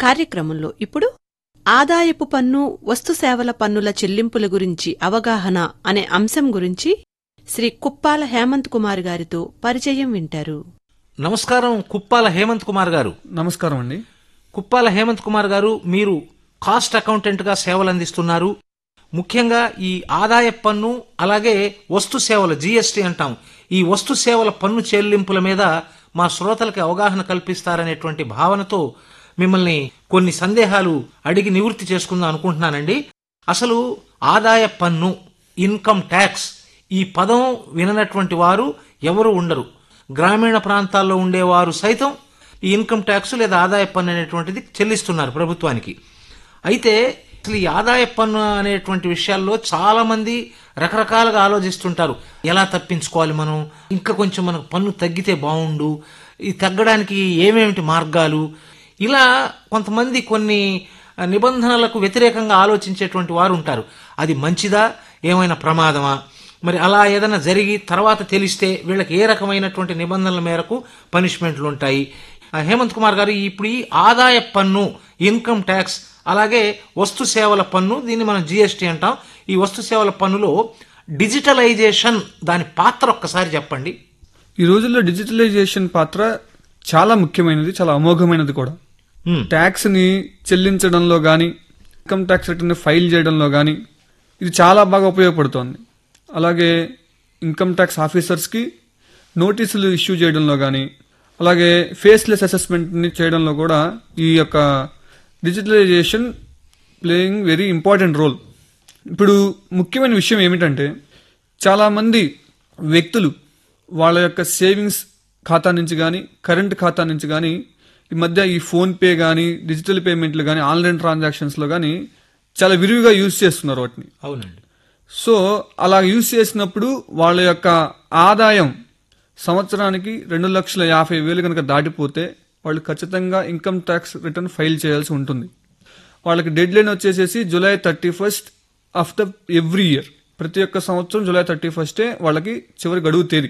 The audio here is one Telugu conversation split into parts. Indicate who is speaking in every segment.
Speaker 1: కార్యక్రమంలో ఇప్పుడు ఆదాయపు పన్ను వస్తు సేవల పన్నుల చెల్లింపుల గురించి అవగాహన అనే అంశం గురించి శ్రీ కుప్పాల హేమంత్ కుమార్ గారితో పరిచయం వింటారు
Speaker 2: నమస్కారం కుప్పాల హేమంత్ కుమార్ గారు
Speaker 3: నమస్కారం అండి
Speaker 2: కుప్పాల హేమంత్ కుమార్ గారు మీరు కాస్ట్ అకౌంటెంట్ గా సేవలు అందిస్తున్నారు ముఖ్యంగా ఈ ఆదాయ పన్ను అలాగే వస్తు సేవలు జీఎస్టీ అంటాం ఈ వస్తు సేవల పన్ను చెల్లింపుల మీద మా శ్రోతలకి అవగాహన కల్పిస్తారనేటువంటి భావనతో మిమ్మల్ని కొన్ని సందేహాలు అడిగి నివృత్తి చేసుకుందాం అనుకుంటున్నానండి అసలు ఆదాయ పన్ను ఇన్కమ్ ట్యాక్స్ ఈ పదం విననటువంటి వారు ఎవరు ఉండరు గ్రామీణ ప్రాంతాల్లో ఉండేవారు సైతం ఈ ఇన్కమ్ ట్యాక్స్ లేదా ఆదాయ పన్ను అనేటువంటిది చెల్లిస్తున్నారు ప్రభుత్వానికి అయితే అసలు ఈ ఆదాయ పన్ను అనేటువంటి విషయాల్లో చాలా మంది రకరకాలుగా ఆలోచిస్తుంటారు ఎలా తప్పించుకోవాలి మనం ఇంకా కొంచెం మనకు పన్ను తగ్గితే బాగుండు ఈ తగ్గడానికి ఏమేమిటి మార్గాలు ఇలా కొంతమంది కొన్ని నిబంధనలకు వ్యతిరేకంగా ఆలోచించేటువంటి వారు ఉంటారు అది మంచిదా ఏమైనా ప్రమాదమా మరి అలా ఏదైనా జరిగి తర్వాత తెలిస్తే వీళ్ళకి ఏ రకమైనటువంటి నిబంధనల మేరకు పనిష్మెంట్లు ఉంటాయి ఆ, హేమంత్ కుమార్ గారు ఇప్పుడు ఈ ఆదాయ పన్ను ఇన్కమ్ ట్యాక్స్ అలాగే వస్తు సేవల పన్ను దీన్ని మనం జిఎస్టీ అంటాం ఈ వస్తు సేవల పన్నులో డిజిటలైజేషన్ దాని పాత్ర ఒక్కసారి చెప్పండి
Speaker 3: ఈ రోజుల్లో డిజిటలైజేషన్ పాత్ర చాలా ముఖ్యమైనది చాలా అమోఘమైనది కూడా
Speaker 2: ఉమ్,
Speaker 3: ట్యాక్స్ ని చెల్లించడంలో గాని ఇన్కమ్ ట్యాక్స్ రిటర్న్ ఫైల్ చేయడంలో గాని ఇది చాలా బాగా ఉపయోగపడుతోంది అలాగే ఇన్కమ్ ట్యాక్స్ ఆఫీసర్స్ కి నోటీసులు ఇష్యూ చేయడంలో గాని అలాగే ఫేస్లెస్ అసెస్మెంట్ ని చేయడంలో కూడా ఈ యొక్క digitalization playing very important role ఇప్పుడు ముఖ్యమైన విషయం ఏమిటంటే చాలామంది వ్యక్తులు వాళ్ళ యొక్క సేవింగ్స్ ఖాతా నుంచి కానీ కరెంట్ ఖాతా నుంచి కానీ ఈ మధ్య ఈ ఫోన్పే కానీ డిజిటల్ పేమెంట్లు కానీ ఆన్లైన్ ట్రాన్సాక్షన్స్లో కానీ చాలా విరివిగా యూజ్ చేస్తున్నారు వాటిని
Speaker 2: అవునండి
Speaker 3: సో అలా యూజ్ చేసినప్పుడు వాళ్ళ యొక్క ఆదాయం సంవత్సరానికి రెండు లక్షల యాభై వేలు కనుక దాటిపోతే వాళ్ళు ఖచ్చితంగా ఇన్కమ్ ట్యాక్స్ రిటర్న్ ఫైల్ చేయాల్సి ఉంటుంది వాళ్ళకి డెడ్ లైన్ వచ్చేసేసి July thirty first of the every year ప్రతి ఒక్క సంవత్సరం జూలై థర్టీ ఫస్టే వాళ్ళకి చివరి గడువు తేదీ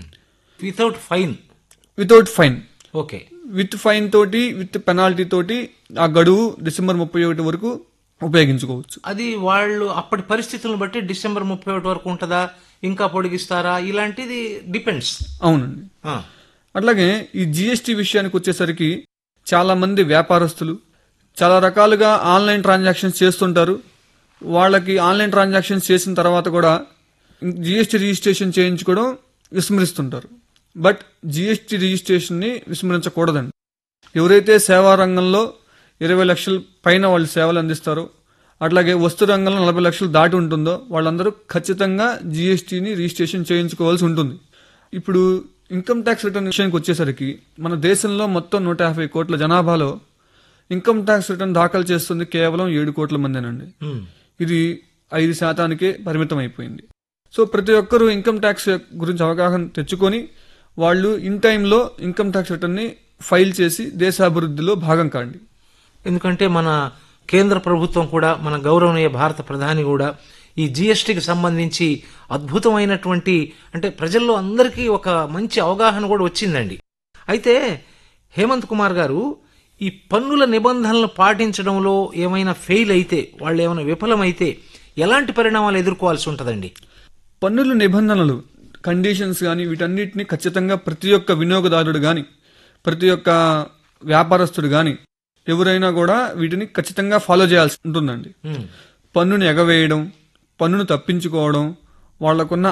Speaker 2: without fine
Speaker 3: without fine
Speaker 2: okay
Speaker 3: with fine తోటి విత్ పెనాల్టీ తోటి ఆ గడువు డిసెంబర్ ముప్పై ఒకటి వరకు ఉపయోగించుకోవచ్చు
Speaker 2: అది వాళ్ళు అప్పటి పరిస్థితులను బట్టి డిసెంబర్ ముప్పై ఒకటి వరకు ఉంటుందా ఇంకా పొడిగిస్తారా ఇలాంటిది డిపెండ్స్
Speaker 3: అవునండి అట్లాగే ఈ జిఎస్టి విషయానికి వచ్చేసరికి చాలా మంది వ్యాపారస్తులు చాలా రకాలుగా ఆన్లైన్ ట్రాన్సాక్షన్స్ చేస్తుంటారు వాళ్ళకి ఆన్లైన్ ట్రాన్సాక్షన్స్ చేసిన తర్వాత కూడా జిఎస్టి రిజిస్ట్రేషన్ చేయించుకోవడం విస్మరిస్తుంటారు బట్ జిఎస్టి రిజిస్ట్రేషన్ని విస్మరించకూడదండి ఎవరైతే సేవా రంగంలో ఇరవై లక్షల పైన వాళ్ళు సేవలు అందిస్తారో అట్లాగే వస్తు రంగంలో నలభై లక్షలు దాటి ఉంటుందో వాళ్ళందరూ ఖచ్చితంగా జిఎస్టీని రిజిస్ట్రేషన్ చేయించుకోవాల్సి ఉంటుంది ఇప్పుడు ఇన్కమ్ ట్యాక్స్ రిటర్న్ విషయానికి వచ్చేసరికి మన దేశంలో మొత్తం నూట యాభై కోట్ల జనాభాలో ఇన్కమ్ ట్యాక్స్ రిటర్న్ దాఖలు చేస్తుంది కేవలం ఏడు కోట్ల మందేనండి ఇది ఐదు శాతానికే పరిమితం అయిపోయింది సో ప్రతి ఒక్కరూ ఇన్కమ్ ట్యాక్స్ గురించి అవగాహన తెచ్చుకొని వాళ్ళు ఇన్ టైంలో ఇన్కమ్ ట్యాక్స్ రిటర్న్ని ఫైల్ చేసి దేశాభివృద్ధిలో భాగం కాండి
Speaker 2: ఎందుకంటే మన కేంద్ర ప్రభుత్వం కూడా మన గౌరవనీయ భారత ప్రధాని కూడా ఈ జిఎస్టికి సంబంధించి అద్భుతమైనటువంటి అంటే ప్రజల్లో అందరికీ ఒక మంచి అవగాహన కూడా వచ్చిందండి అయితే హేమంత్ కుమార్ గారు ఈ పన్నుల నిబంధనలు పాటించడంలో ఏమైనా ఫెయిల్ అయితే వాళ్ళు ఏమైనా విఫలమైతే ఎలాంటి పరిణామాలు ఎదుర్కోవాల్సి ఉంటుందండి
Speaker 3: పన్నుల నిబంధనలు కండిషన్స్ కానీ వీటన్నిటిని ఖచ్చితంగా ప్రతి ఒక్క వినియోగదారుడు కానీ ప్రతి ఒక్క వ్యాపారస్తుడు కానీ ఎవరైనా కూడా వీటిని ఖచ్చితంగా ఫాలో చేయాల్సి ఉంటుందండి
Speaker 2: ఉమ్.
Speaker 3: పన్నుని ఎగవేయడం పన్నును తప్పించుకోవడం వాళ్లకున్న